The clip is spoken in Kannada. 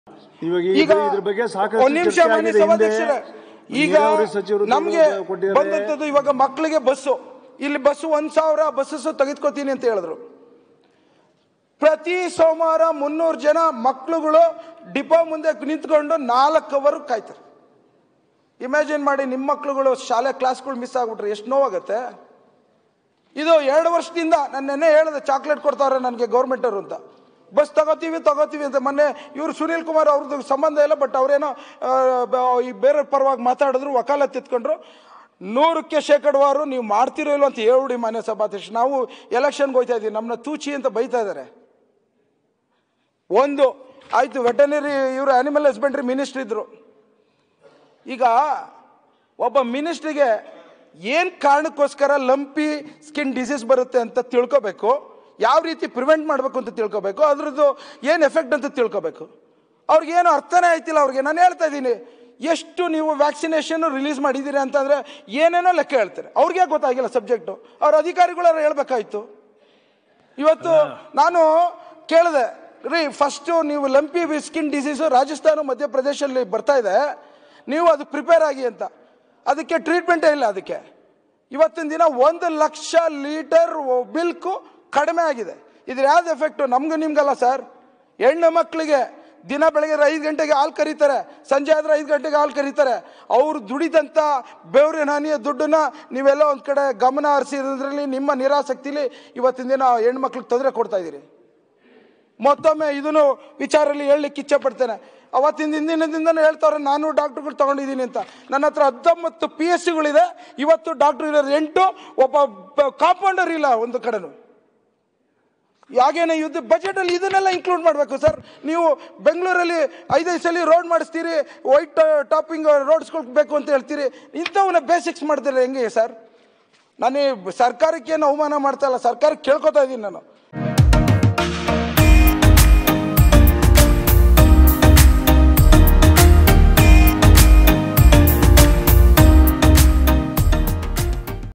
ಇವಾಗ ಈಗ ಇದ್ರ- ಇದ್ರ ಬಗ್ಗೆ ಸಾಕಷ್ಟು ಒಂದ್ ನಿಮಿಷ ಚರ್ಚೆ ಮಾನ್ಯ ಆಗಿದೆ ಹಿಂದೆ. ಸಭಾಧ್ಯಕ್ಷರೇ ಈಗ ನೀರಾವರಿ ಸಚಿವರು ನಮ್ಗೆ ಕೊಟ್ಟಿದ್ದಾರೆ. ಬಂದಂತದ್ದು ಇವಾಗ ಮಕ್ಕಳಿಗೆ ಬಸ್ಸು ಇಲ್ಲಿ ಬಸ್ಸು ಒಂದ್ ಸಾವಿರ ಬಸ್ಸಸ್ ತೆಗೆದುಕೊತೀನಿ ಅಂತ ಹೇಳಿದ್ರು ಪ್ರತಿ ಸೋಮವಾರ ಮುನ್ನೂರು ಜನ ಮಕ್ಕಳುಗಳು ಡಿಪೋ ಮುಂದೆ ನಿಂತ್ಕೊಂಡು ನಾಲ್ಕು ಅವರ್ ಕಾಯ್ತಾರೆ ಇಮ್ಯಾಜಿನ್ ಮಾಡಿ ನಿಮ್ಮ ಮಕ್ಕಳುಗಳು ಶಾಲೆ ಕ್ಲಾಸ್ಗಳು ಮಿಸ್ ಆಗ್ಬಿಟ್ರೆ ಎಷ್ಟು ನೋವಾಗತ್ತೆ ಇದು ಎರಡು ವರ್ಷದಿಂದ ನಾನು ನೆನ್ನೆ ಹೇಳಿದೆ ಚಾಕ್ಲೇಟ್ ಕೊಡ್ತಾರೆ ನನಗೆ ಗೌರ್ಮೆಂಟ್ ಅವರು ಅಂತ ಬಸ್ ತಗೋತೀವಿ ತಗೋತೀವಿ ಅಂತ ಮೊನ್ನೆ ಇವರು ಸುನೀಲ್ ಕುಮಾರ್ ಅವ್ರದ್ದು ಸಂಬಂಧ ಇಲ್ಲ ಬಟ್ ಅವರೇನೋ ಈ ಬೇರೆ ಪರವಾಗಿ ಮಾತಾಡಿದ್ರು ವಕಾಲತ್ ಎತ್ಕೊಂಡ್ರು ನೂರಕ್ಕೆ ಶೇಕಡವಾರು ನೀವು ಮಾಡ್ತಿರೋ ಇಲ್ವೋ ಅಂತ ಹೇಳ್ಬಿಡಿ ಮಾನ್ಯ ಸಭಾಧ್ಯಕ್ಷ ನಾವು ಎಲೆಕ್ಷನ್ಗೆ ಹೋಗ್ತಾ ಇದ್ದೀವಿ ನಮ್ಮನ್ನ ತೂಚಿ ಅಂತ ಬೈತಾ ಇದ್ದಾರೆ ಒಂದು ಆಯ್ತು ವೆಟನರಿ ಇವರು ಆನಿಮಲ್ ಹಸ್ಬೆಂಡ್ರಿ ಮಿನಿಸ್ಟ್ರ್ ಇದ್ರು ಈಗ ಒಬ್ಬ ಮಿನಿಸ್ಟ್ರಿಗೆ ಏನು ಕಾರಣಕ್ಕೋಸ್ಕರ ಲಂಪಿ ಸ್ಕಿನ್ ಡಿಸೀಸ್ ಬರುತ್ತೆ ಅಂತ ತಿಳ್ಕೊಬೇಕು ಯಾವ ರೀತಿ ಪ್ರಿವೆಂಟ್ ಮಾಡಬೇಕು ಅಂತ ತಿಳ್ಕೊಬೇಕು ಅದ್ರದ್ದು ಏನು ಎಫೆಕ್ಟ್ ಅಂತ ತಿಳ್ಕೊಬೇಕು ಅವ್ರಿಗೇನು ಅರ್ಥನೇ ಆಯ್ತಿಲ್ಲ ಅವ್ರಿಗೆ ನಾನು ಹೇಳ್ತಾ ಇದ್ದೀನಿ ಎಷ್ಟು ನೀವು ವ್ಯಾಕ್ಸಿನೇಷನ್ ರಿಲೀಸ್ ಮಾಡಿದ್ದೀರಿ ಅಂತಂದರೆ ಏನೇನೋ ಲೆಕ್ಕ ಹೇಳ್ತಾರೆ ಅವ್ರಿಗೆ ಗೊತ್ತಾಗಿಲ್ಲ ಸಬ್ಜೆಕ್ಟು ಅವ್ರ ಅಧಿಕಾರಿಗಳು ಹೇಳ್ಬೇಕಾಯ್ತು ಇವತ್ತು ನಾನು ಕೇಳಿದೆ ರೀ ಫಸ್ಟು ನೀವು ಲಂಪಿ ಸ್ಕಿನ್ ಡಿಸೀಸು ರಾಜಸ್ಥಾನ ಮಧ್ಯಪ್ರದೇಶಲ್ಲಿ ಬರ್ತಾ ಇದೆ ನೀವು ಅದು ಪ್ರಿಪೇರ್ ಆಗಿ ಅಂತ ಅದಕ್ಕೆ ಟ್ರೀಟ್ಮೆಂಟೇ ಇಲ್ಲ ಅದಕ್ಕೆ ಇವತ್ತಿನ ದಿನ ಒಂದು ಲಕ್ಷ ಲೀಟರ್ ಮಿಲ್ಕು ಕಡಿಮೆ ಆಗಿದೆ ಇದ್ರ ಯಾವ್ದು ಎಫೆಕ್ಟು ನಮ್ಗೂ ನಿಮ್ಗಲ್ಲ ಸರ್ ಹೆಣ್ಣು ಮಕ್ಕಳಿಗೆ ದಿನ ಬೆಳಗ್ಗೆ ಐದು ಗಂಟೆಗೆ ಹಾಲು ಕರೀತಾರೆ ಸಂಜೆ ಆದ್ರೆ ಐದು ಗಂಟೆಗೆ ಹಾಲು ಕರೀತಾರೆ ಅವ್ರು ದುಡಿದಂಥ ಬೆವರಿನ ಹನಿಯ ದುಡ್ಡನ್ನ ನೀವೆಲ್ಲ ಒಂದು ಕಡೆ ಗಮನ ಹರಿಸಿದ್ರಲ್ಲಿ ನಿಮ್ಮ ನಿರಾಸಕ್ತಿಲಿ ಇವತ್ತಿನ ದಿನ ಹೆಣ್ಮಕ್ಳಿಗೆ ತೊಂದರೆ ಕೊಡ್ತಾ ಇದ್ದೀರಿ ಮತ್ತೊಮ್ಮೆ ಇದನ್ನು ವಿಚಾರಲ್ಲಿ ಹೇಳಲಿಕ್ಕೆ ಇಚ್ಛೆ ಪಡ್ತೇನೆ ಅವತ್ತಿನ ಹಿಂದಿನದಿಂದನೂ ಹೇಳ್ತಾವ್ರೆ ನಾನು ಡಾಕ್ಟರ್ಗಳು ತಗೊಂಡಿದ್ದೀನಿ ಅಂತ ನನ್ನ ಹತ್ರ ಹತ್ತೊಂಬತ್ತು ಪಿ ಎಸ್ ಸಿಗಳಿದೆ ಇವತ್ತು ಡಾಕ್ಟರ್ ಇರೋರು ಎಂಟು ಒಬ್ಬ ಕಾಂಪೌಂಡರ್ ಇಲ್ಲ ಒಂದು ಕಡೆನು ಯಾಗೇನೆ ಯುದ್ಧ ಬಜೆಟಲ್ಲಿ ಇದನ್ನೆಲ್ಲ ಇನ್ಕ್ಲೂಡ್ ಮಾಡಬೇಕು ಸರ್ ನೀವು ಬೆಂಗಳೂರಲ್ಲಿ ಐದೈದು ಸಲ ರೋಡ್ ಮಾಡಿಸ್ತೀರಿ ವೈಟ್ ಟಾಪಿಂಗ್ ರೋಡ್ಸ್ಗಳು ಬೇಕು ಅಂತ ಹೇಳ್ತೀರಿ ಇಂಥವನ್ನ ಬೇಸಿಕ್ಸ್ ಮಾಡ್ತೀರಿ ಹೆಂಗೆ ಸರ್ ನಾನು ಈ ಸರ್ಕಾರಕ್ಕೆ ಏನು ಅವಮಾನ ಮಾಡ್ತಾ ಇಲ್ಲ ಸರ್ಕಾರಕ್ಕೆ ಕೇಳ್ಕೊತಾ ಇದ್ದೀನಿ ನಾನು